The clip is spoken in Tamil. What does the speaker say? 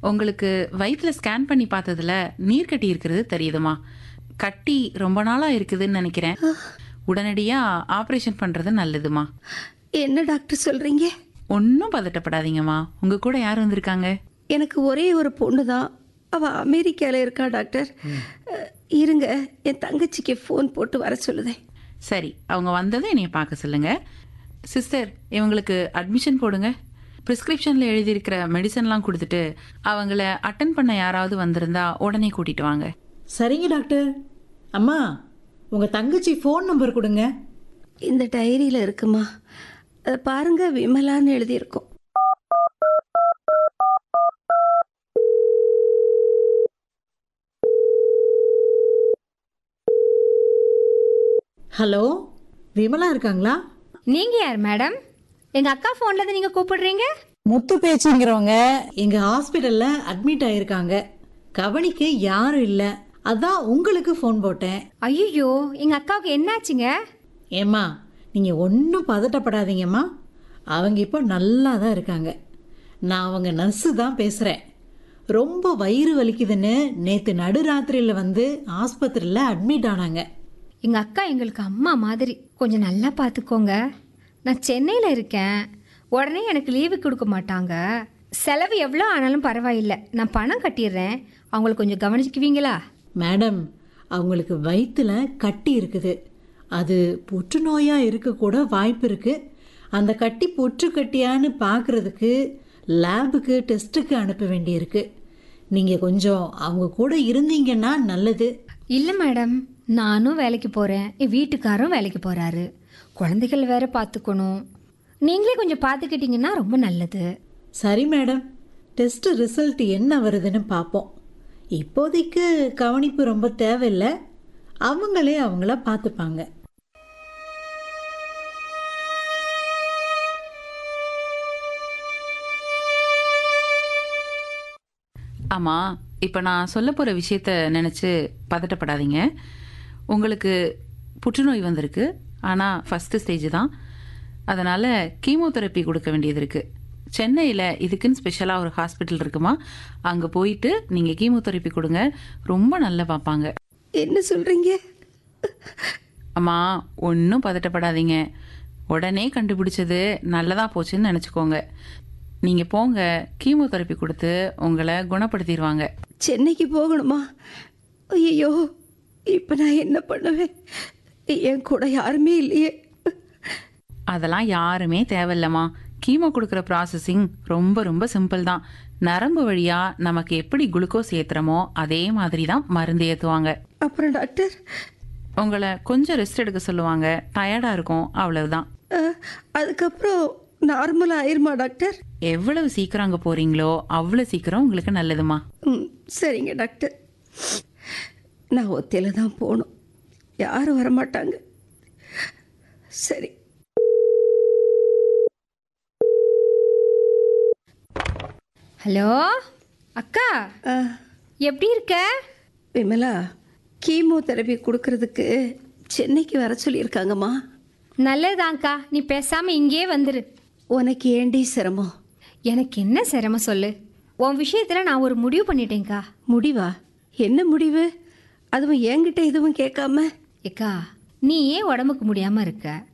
உங்களுக்கு வயிற்றுல ஸ்கேன் பண்ணி பார்த்ததுல நீர் கட்டி இருக்கிறது தெரியுதுமா கட்டி ரொம்ப நாளா இருக்குதுன்னு நினைக்கிறேன் உடனடியா ஆபரேஷன் பண்றது நல்லதுமா என்ன டாக்டர் சொல்றீங்க ஒன்றும் பதட்டப்படாதீங்கம்மா உங்க கூட யார் வந்திருக்காங்க எனக்கு ஒரே ஒரு பொண்ணு தான் அவ அமெரிக்கால இருக்கா டாக்டர் அஹ், இருங்க என் தங்கச்சிக்கு ஃபோன் போட்டு வர சொல்லுதேன் சரி அவங்க வந்ததை என்னைய பார்க்க சொல்லுங்க சிஸ்டர் இவங்களுக்கு அட்மிஷன் போடுங்க ப்ரிஸ்கிரிப்ஷனில் எழுதியிருக்கிற மெடிசன்லாம் கொடுத்துட்டு அவங்கள அட்டன் பண்ண யாராவது வந்திருந்தா உடனே கூட்டிட்டு வாங்க சரிங்க டாக்டர் அம்மா உங்க தங்கச்சி ஃபோன் நம்பர் கொடுங்க இந்த டைரியில இருக்குமா அதை பாருங்க விமலான்னு எழுதியிருக்கோம் ஹலோ விமலா இருக்காங்களா நீங்க யார் மேடம் எங்க அக்கா போன்ல இருந்து நீங்க கூப்பிடுறீங்க முத்து பேச்சுங்கிறவங்க எங்க ஹாஸ்பிட்டல்ல அட்மிட் ஆயிருக்காங்க கவனிக்க யாரும் இல்ல அதான் உங்களுக்கு ஃபோன் போட்டேன் ஐயோ எங்க அக்காவுக்கு என்னாச்சுங்க ஏம்மா நீங்க ஒன்றும் பதட்டப்படாதீங்கம்மா அவங்க இப்போ நல்லா தான் இருக்காங்க நான் அவங்க நர்ஸு தான் பேசுறேன் ரொம்ப வயிறு வலிக்குதுன்னு நேத்து நடுராத்திரியில வந்து ஆஸ்பத்திரியில் அட்மிட் ஆனாங்க எங்க அக்கா எங்களுக்கு அம்மா மாதிரி கொஞ்சம் நல்லா பார்த்துக்கோங்க நான் சென்னையில இருக்கேன் உடனே எனக்கு லீவு கொடுக்க மாட்டாங்க செலவு எவ்வளோ ஆனாலும் பரவாயில்லை நான் பணம் கட்டிடுறேன் அவங்களை கொஞ்சம் கவனிச்சுக்குவீங்களா மேடம் அவங்களுக்கு வயிற்றுல கட்டி இருக்குது அது புற்றுநோயா இருக்கக்கூட வாய்ப்பு இருக்கு அந்த கட்டி புற்று கட்டியான்னு பார்க்கறதுக்கு லேபுக்கு டெஸ்ட்டுக்கு அனுப்ப வேண்டியிருக்கு நீங்கள் கொஞ்சம் அவங்க கூட இருந்தீங்கன்னா நல்லது இல்லை மேடம் நானும் வேலைக்கு போகிறேன் என் வீட்டுக்காரும் வேலைக்கு போகிறாரு குழந்தைகள் வேற பார்த்துக்கணும் நீங்களே கொஞ்சம் பார்த்துக்கிட்டிங்கன்னா ரொம்ப நல்லது சரி மேடம் டெஸ்ட் ரிசல்ட் என்ன வருதுன்னு பார்ப்போம் இப்போதைக்கு கவனிப்பு ரொம்ப தேவையில்லை அவங்களே அவங்கள பார்த்துப்பாங்க ஆமா இப்போ நான் சொல்ல போற விஷயத்த நினைச்சு பதட்டப்படாதீங்க உங்களுக்கு புற்றுநோய் வந்திருக்கு ஆனா ஃபர்ஸ்ட் ஸ்டேஜ் தான் அதனால கீமோதெரப்பி கொடுக்க வேண்டியது இருக்கு சென்னையில் இதுக்குன்னு ஸ்பெஷலாக ஒரு ஹாஸ்பிட்டல் இருக்குமா அங்கே போயிட்டு நீங்கள் கீமோதெரப்பி கொடுங்க ரொம்ப நல்லா பார்ப்பாங்க என்ன சொல்றீங்க அம்மா ஒன்றும் பதட்டப்படாதீங்க உடனே கண்டுபிடிச்சது நல்லதா போச்சுன்னு நினச்சிக்கோங்க நீங்கள் போங்க கீமோதெரப்பி கொடுத்து உங்களை குணப்படுத்திடுவாங்க சென்னைக்கு போகணுமா ஐயோ இப்போ நான் என்ன பண்ணுவேன் என் கூட யாருமே இல்லையே அதெல்லாம் யாருமே தேவையில்லம்மா கீமோ கொடுக்குற ப்ராசஸிங் ரொம்ப ரொம்ப சிம்பிள் தான் நரம்பு வழியா நமக்கு எப்படி குளுக்கோஸ் ஏத்துறமோ அதே மாதிரி தான் மருந்து ஏற்றுவாங்க அப்புறம் டாக்டர் உங்களை கொஞ்சம் ரெஸ்ட் எடுக்க சொல்லுவாங்க டயர்டாக இருக்கும் அவ்வளவுதான் அஹ், அதுக்கப்புறம் நார்மல் ஆயிருமா டாக்டர் எவ்வளவு சீக்கிரம் அங்கே போறீங்களோ அவ்வளோ சீக்கிரம் உங்களுக்கு நல்லதுமா ம் சரிங்க டாக்டர் நான் ஒத்தையில் தான் போகணும் யாரும் வரமாட்டாங்க சரி ஹலோ அக்கா அஹ், எப்படி இருக்க விமலா கீமோ தெரப்பி கொடுக்கறதுக்கு சென்னைக்கு வர சொல்லியிருக்காங்கம்மா நல்லதுதான்க்கா நீ பேசாம இங்கேயே வந்துரு உனக்கு ஏண்டி சிரமம் எனக்கு என்ன சிரமம் சொல்லு உன் விஷயத்துல நான் ஒரு முடிவு பண்ணிட்டேன்க்கா முடிவா என்ன முடிவு அதுவும் என்கிட்ட எதுவும் கேட்காம ஏக்கா நீ ஏன் உடம்புக்கு முடியாம இருக்க